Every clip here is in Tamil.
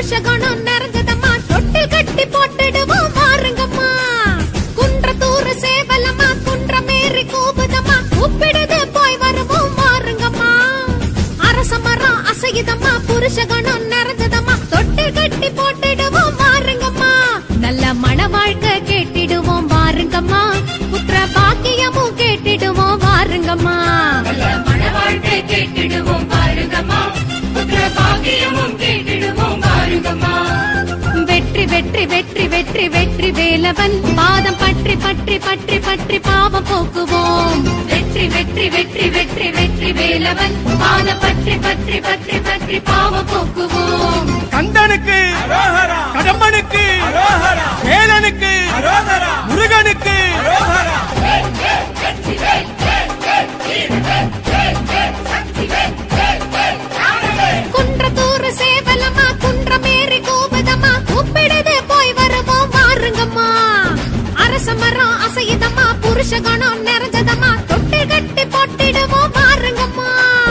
புருஷகணம் நிறைஞ்சதம்மா தொட்டில் கட்டி போட்டுடுவோம் வாருங்கம்மா குன்றத்தூர் சேவலம்மா குன்ற மேரி கூபுதம்மா கூப்பிடுது போய் வருவோம் வாருங்கம்மா அரச மரம் அசையுதம்மா புருஷகணம் நிறைஞ்சதம்மா தொட்டில் கட்டி போட்டுடுவோம் வாருங்கம்மா நல்ல மன வாழ்க்கை கேட்டிடுவோம் வாருங்கம்மா புத்திர பாக்கியமும் கேட்டிடுவோம் வாருங்கம்மா நல்ல மன வாழ்க்கை கேட்டிடுவோம் பாருங்கம்மா புத்திர பாக்கியமும் கேட்டிடுவோம் பாருங்கம்மா வெற்றி வெற்றி வெற்றி வெற்றி வெற்றி வேலவன் பாதம் பற்றி பற்றி பற்றி பற்றி பாவம் போக்குவோம் வெற்றி வெற்றி வெற்றி வெற்றி வெற்றி வேலவன் பாத பற்றி பற்றி பற்றி பற்றி பாவ போக்குவோம் கந்தனுக்கு கடம்பனுக்கு வேலனுக்கு முருகனுக்கு குன்றத்தூர் சேவலம்மா குன்ற மேரி கூபதம்மா கூப்பிடுது போய் வருவோம் வாருங்கம்மா அரச மரம் அசையுதம்மா புருஷகணம் நிறைஞ்சதம்மா தொட்டில் கட்டி போட்டிடுவோம் வாருங்கம்மா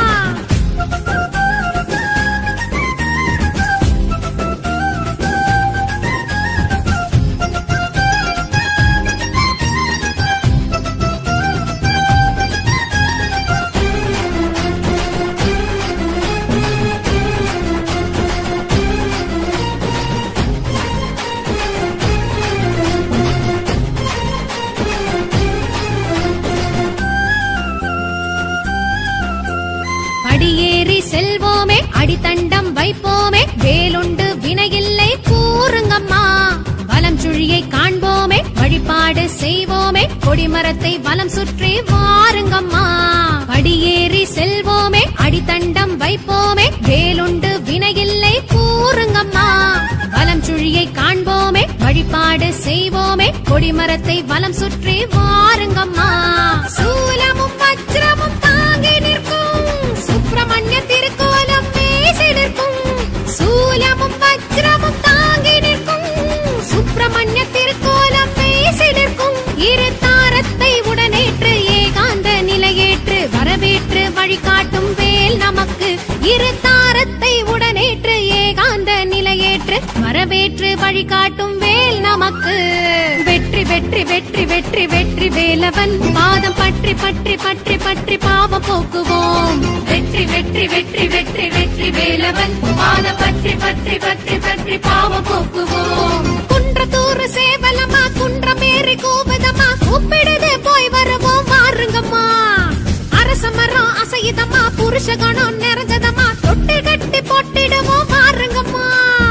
படியேறி செல்வோமே அடித்தண்டம் வைப்போமே வேலுண்டு வினையில்லை கூறுங்கம்மா வலம் சுழியை காண்போமே வழிபாடு செய்வோமே கொடிமரத்தை வலம் சுற்றி வாருங்கம்மா படியேறி செல்வோமே அடித்தண்டம் வைப்போமே வேலுண்டு வினையில்லை கூறுங்கம்மா வலம் சுழியை காண்போமே வழிபாடு செய்வோமே கொடிமரத்தை வலம் சுற்றி வாருங்கம்மா சூலமும் வஜ்ரமும் தாங்கி நிற்கும் சுப்பிரமணிய திருக்கோலம் பேசி நிற்கும் சூலமும் வஜ்ரமும் தாங்கி நிற்கும் சுப்பிரமணிய திருக்கோலம் பேசி நிற்கும் இரு தாரத்தை உடனேற்று ஏகாந்த நிலையேற்று வரவேற்று வழிகாட்டும் வேல் நமக்கு இரு தாரத்தை உடனேற்று ஏகாந்த நிலையேற்று வரவேற்று வழிகாட்டும் வேல் நமக்கு வெற்றி வெற்றி வெற்றி வெற்றி வெற்றி வேலவன் பாதம் பற்றி பற்றி பற்றி பற்றி பாவம் போக்குவோம் வெற்றி வெற்றி வெற்றி வெற்றி வெற்றி வேலவன் பாத பற்றி பற்றி பற்றி பற்றி பாவ போக்குவோம் குன்றத்தூர் சேவலம்மா குன்ற மேரி கூபதம்மா கூப்பிடுது போய் வருவோம் வாருங்கம்மா அரச மரம் அசையுதம்மா புருஷகணம் நிறைஞ்சதம்மா தொட்டில் கட்டி போட்டிடுவோம் வாருங்கம்மா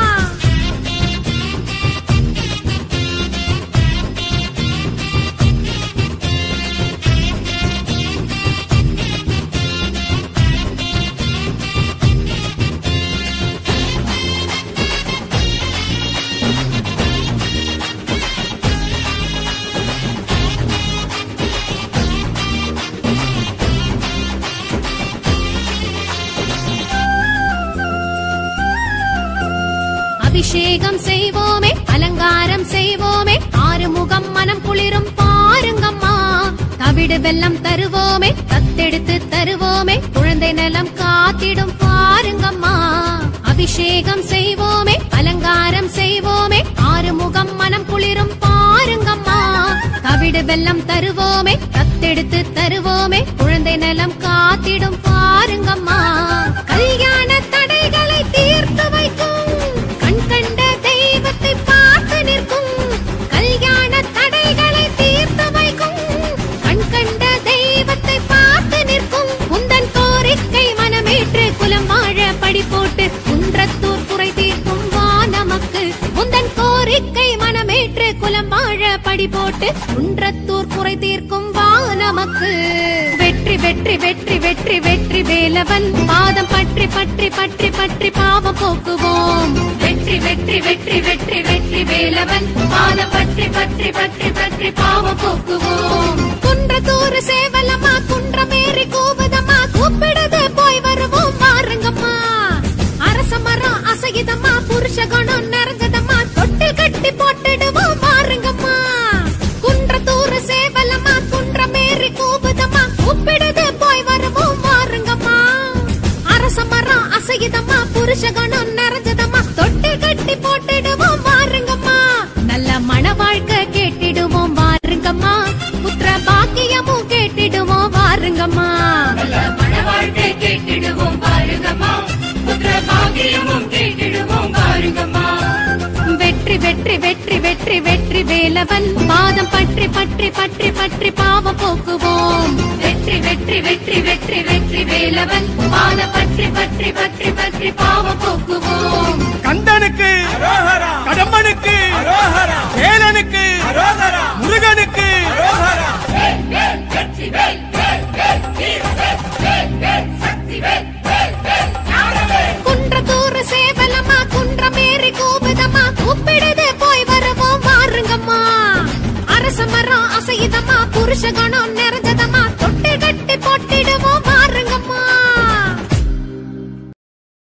அபிஷேகம் செய்வோமே அலங்காரம் செய்வோமே ஆறுமுகம் மனம் குளிரும் பாருங்கம்மா தவிடு வெல்லம் தருவோமே தத்தெடுத்து தருவோமே குழந்தை நலம் காத்திடும் பாருங்கம்மா அபிஷேகம் செய்வோமே அலங்காரம் செய்வோமே ஆறுமுகம் மனம் குளிரும் பாருங்கம்மா தவிடு வெல்லம் தருவோமே தத்தெடுத்து தருவோமே குழந்தை நலம் காத்திடும் பாருங்கம்மா கல்யாண தடைகளை தீர்த்து வைக்கும் கண் கண்ட தெய்வத்தை பார்த்து நிற்கும் கல்யாண தடைகளை தீர்த்து வைக்கும் கண் கண்ட தெய்வத்தை பார்த்து நிற்கும் உந்தன் கோரிக்கை மனமேற்று குலம் வாழ படி போட்டு குன்றத்தூர் குறை தீர்க்கும் வா நமக்கு உந்தன் கோரிக்கை மனமேற்று குலம் வாழ படி போட்டு குன்றத்தூர் குறை தீர்க்கும் வா நமக்கு வெற்றி வெற்றி வெற்றி வெற்றி வெற்றி வேலவன் பாதம் பற்றி பற்றி பற்றி பற்றி பாவம் போக்குவோம் வெற்றி வெற்றி வெற்றி வெற்றி வெற்றி வேலவன் பாத பற்றி பற்றி பற்றி பற்றி பாவ போக்குவோம் குன்றத்தூர் சேவலம்மா குன்ற மேரி கூபதம்மா கூப்பிடுது போய் வருவோம் வாருங்கம்மா அரச மரம் அசையுதம்மா புருஷகணம் நிறைஞ்சதம்மா தொட்டில் கட்டி போட்டுடுவோம் வாருங்கம்மா குன்றத்தூர் சேவலம்மா குன்ற மேரி கூபதம்மா கூப்பிடுது போய் வருவோம் வாருங்கம்மா அரச மரம் அசையுதம்மா புருஷகணம் நிறைஞ்சதம்மா தொட்டில் கட்டி கட்டி போட்டுடுவோம் வாருங்கம்மா நல்ல மன வாழ்க்கை கேட்டிடுவோம் வாருங்கம்மா புத்திர பாக்கியமும் கேட்டிடுவோம் வாருங்கம்மா நல்ல மன வாழ்க்கை கேட்டிடுவோம் பாருங்கம்மா புத்திர பாகியமும் கேட்டிடுவோம் பாருங்கம்மா வெற்றி வெற்றி வெற்றி வெற்றி வெற்றி வேலவன் பாதம் பற்றி பற்றி பற்றி பற்றி பாவம் போக்குவோம் வெற்றி வெற்றி வெற்றி வெற்றி வெற்றி வேலவன் பாத பற்றி பற்றி பற்றி பற்றி பாவ போக்குவோம் கந்தனுக்கு கடம்பனுக்கு வேலனுக்கு முருகனுக்கு வேல் வேல் வெற்றி வேல் வேல் வேல் வீர வேல் வேல் வேல் சக்தி வேல் வேல் வேல் ஞானவேல் குன்றத்தூர் சேவலம்மா குன்றமேறி கூவுதம்மா கூப்பிடுது போய் வருவோம் வாருங்கம்மா அரச மரம் அசையுதம்மா புருஷ குணம் நிறைஞ்சதம்மா தொட்டு கட்டி போட்டிடுவோம் வாருங்க